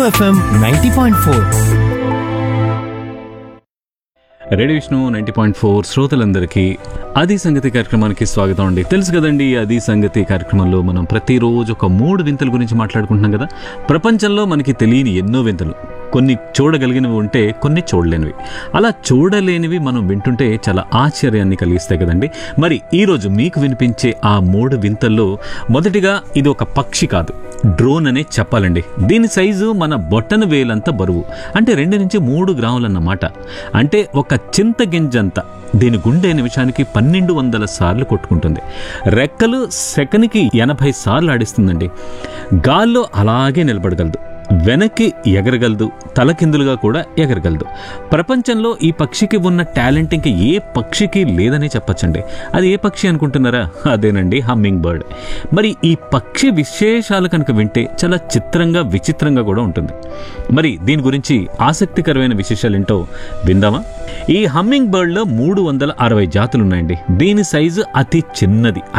FM ninety point four radio Vishnu ninety point four శ్రోతలందరికీ అది సంగతి కార్యక్రమానికి స్వాగతం అండి తెలుసు కదండి అది సంగతి కార్యక్రమంలో మనం ప్రతిరోజు ఒక మూడు వింతల గురించి మాట్లాడుకుంటున్నాం కదా ప్రపంచంలో మనకి తెలియని ఎన్నో వింతలు కొన్ని చూడగలిగినవి ఉంటే కొన్ని చూడలేనివి అలా చూడలేనివి మనం వింటుంటే చాలా ఆశ్చర్యాన్ని కలిగిస్తాయి కదండి మరి ఈరోజు మీకు వినిపించే ఆ మూడు వింతల్లో మొదటిగా ఇది ఒక పక్షి కాదు డ్రోన్ అనే చెప్పాలండి దీని సైజు మన బొట్టన వేలంత బరువు అంటే రెండు నుంచి మూడు గ్రాములన్నమాట అంటే ఒక చింత గింజంత దీని గుండె నిమిషానికి పన్నెండు వందల సార్లు కొట్టుకుంటుంది రెక్కలు సెకనికి ఎనభై సార్లు ఆడిస్తుందండి గాల్లో అలాగే నిలబడగలదు వెనక్కి ఎగరగలదు తలకిందులుగా కూడా ఎగరగలదు ప్రపంచంలో ఈ పక్షికి ఉన్న టాలెంట్ ఇంకా ఏ పక్షికి లేదనే చెప్పచ్చండి అది ఏ పక్షి అనుకుంటున్నారా అదేనండి హమ్మింగ్ బర్డ్ మరి ఈ పక్షి విశేషాలు కనుక వింటే చాలా చిత్రంగా విచిత్రంగా కూడా ఉంటుంది మరి దీని గురించి ఆసక్తికరమైన విశేషాలు ఏంటో విందామా ఈ హమ్మింగ్ బర్డ్లో మూడు వందల అరవై జాతులు ఉన్నాయండి దీని సైజు అతి చిన్నది